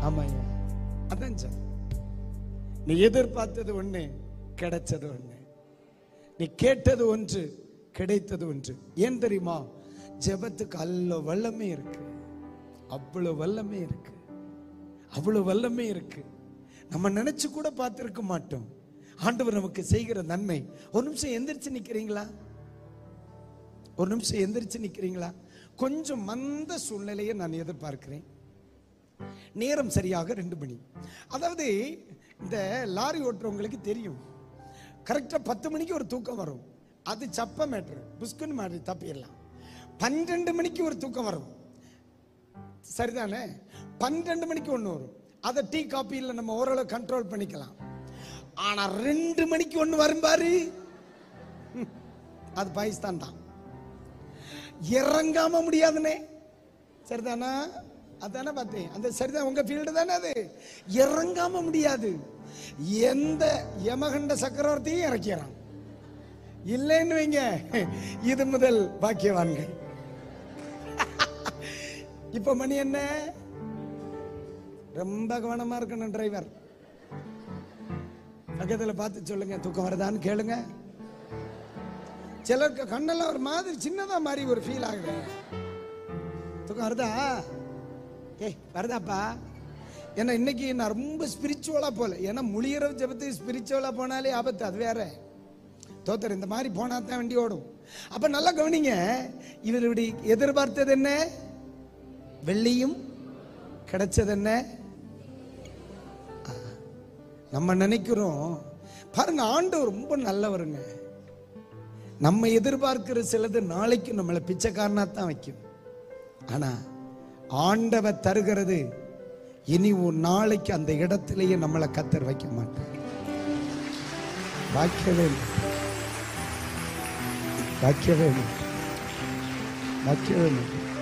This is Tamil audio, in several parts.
ஆமாய்யா அதான் சார் நீ எதிர்பார்த்தது ஒண்ணு கிடைச்சது ஒண்ணு நீ கேட்டது ஒன்று கிடைத்தது ஒன்று ஏன் தெரியுமா ஜெபத்துக்கு அல்ல வல்லமே இருக்கு அவ்வளவு வல்லமே இருக்கு அவ்வளவு வல்லமே இருக்கு நம்ம நினைச்சு கூட பார்த்திருக்க மாட்டோம் ஆண்டவர் நமக்கு செய்கிற நன்மை ஒரு நிமிஷம் எந்திரிச்சு நிக்கிறீங்களா ஒரு நிமிஷம் எந்திரிச்சு நிக்கிறீங்களா கொஞ்சம் மந்த சூழ்நிலையை நான் எதிர்பார்க்கிறேன் நேரம் சரியாக ரெண்டு மணி அதாவது இந்த லாரி ஓட்டுறவங்களுக்கு தெரியும் கரெக்டாக பத்து மணிக்கு ஒரு தூக்கம் வரும் அது சப்ப மேட்ரு புஷ்குன்னு மாதிரி தப்பிடலாம் பன்னெண்டு மணிக்கு ஒரு தூக்கம் வரும் சரிதானே பன்னெண்டு மணிக்கு ஒன்று வரும் அதை டீ காப்பியில் நம்ம ஓரளவு கண்ட்ரோல் பண்ணிக்கலாம் ஆனா ரெண்டு மணிக்கு ஒன்று வரும் பாரு ம், அது பாகிஸ்தான் தான் இறங்காம முடியாதுனே சரிதானா அதானே பார்த்தேன் அந்த சரிதான் உங்க ஃபீல்டு தானே அது இறங்காம முடியாது எந்த யமகண்ட சக்கரவர்த்தியும் இறக்கிறான் இல்லைன்னு வைங்க இது முதல் பாக்கியவான்கள் இப்ப மணி என்ன ரொம்ப கவனமா இருக்கணும் டிரைவர் பக்கத்துல பார்த்து சொல்லுங்க தூக்கம் வருதான்னு கேளுங்க சிலருக்கு கண்ணெல்லாம் ஒரு மாதிரி சின்னதா மாதிரி ஒரு ஃபீல் ஆகுது தூக்கம் வருதா ஏய் வருதாப்பா ஏன்னா இன்னைக்கு நான் ரொம்ப ஸ்பிரிச்சுவலா போல ஏன்னா முழியரவு ஜபத்துக்கு ஸ்பிரிச்சுவலா போனாலே ஆபத்து அது வேற தோத்தர் இந்த மாதிரி போனா தான் வண்டி ஓடும் அப்ப நல்லா கவனிங்க இவர் இப்படி எதிர்பார்த்தது என்ன வெள்ளியும் கிடைச்சது என்ன ஆ, நம்ம நினைக்கிறோம் பாருங்க ஆண்டவர் ரொம்ப நல்லவருங்க நம்ம எதிர்பார்க்கிற சிலது நாளைக்கு நம்மளை பிச்சைக்காரனா தான் வைக்கும் ஆனா ஆண்டவர் தருகிறது இனி ஒரு நாளைக்கு அந்த இடத்திலேயே நம்மளை கத்தர் வைக்க மாட்டார் வாய்க்கவே இல்லை வாய்க்கவே இல்லை வாய்க்கவே இல்லை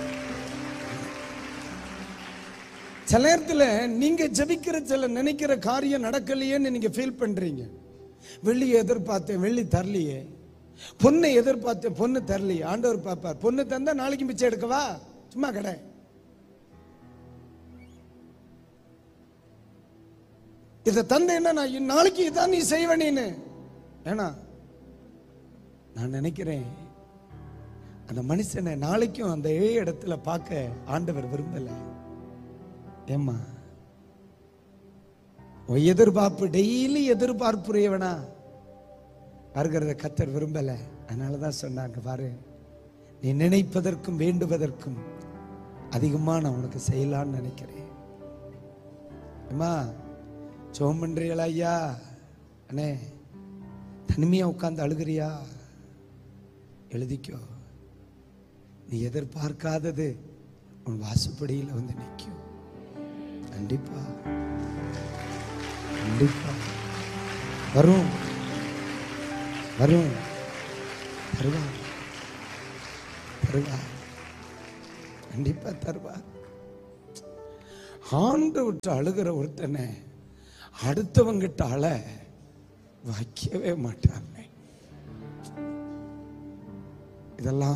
சில நேரத்துல நீங்க ஜெபிக்கிற சில நினைக்கிற காரியம் நடக்கலையேன்னு நீங்க ஃபீல் பண்றீங்க வெள்ளி எதிர்பார்த்தேன் வெள்ளி தரலையே பொண்ணை எதிர்பார்த்தேன் பொண்ணு தரலையே ஆண்டவர் பார்ப்பார் பொண்ணு தந்தா நாளைக்கு பிச்சை எடுக்கவா சும்மா கடை இதை தந்தேன்னா நான் இன் நாளைக்கு இதான் நீ செய்வ நீனு ஏன்னா நான் நினைக்கிறேன் அந்த மனுஷனை நாளைக்கும் அந்த இடத்துல பார்க்க ஆண்டவர் விரும்பல ஏம்மா உன் எதிர்பார்ப்பு டெய்லி எதிர்பார்ப்புடையவனா வருகிறத கத்தர் விரும்பல அதனாலதான் சொன்னாங்க பாரு நீ நினைப்பதற்கும் வேண்டுவதற்கும் அதிகமா நான் உனக்கு செய்யலாம்னு நினைக்கிறேன் அம்மா சோம் பண்றீங்களா ஐயா அண்ணே தனிமையா உட்கார்ந்து அழுகிறியா எழுதிக்கோ நீ எதிர்பார்க்காதது உன் வாசுப்படியில் வந்து நிற்கும் கண்டிப்பா கண்டிப்பா வரும் வரும் தருவா தருவா கண்டிப்பா தருவா ஆண்டு விட்டு அழுகிற ஒருத்தனை அடுத்தவங்கிட்ட அழ வைக்கவே மாட்டாங்க இதெல்லாம்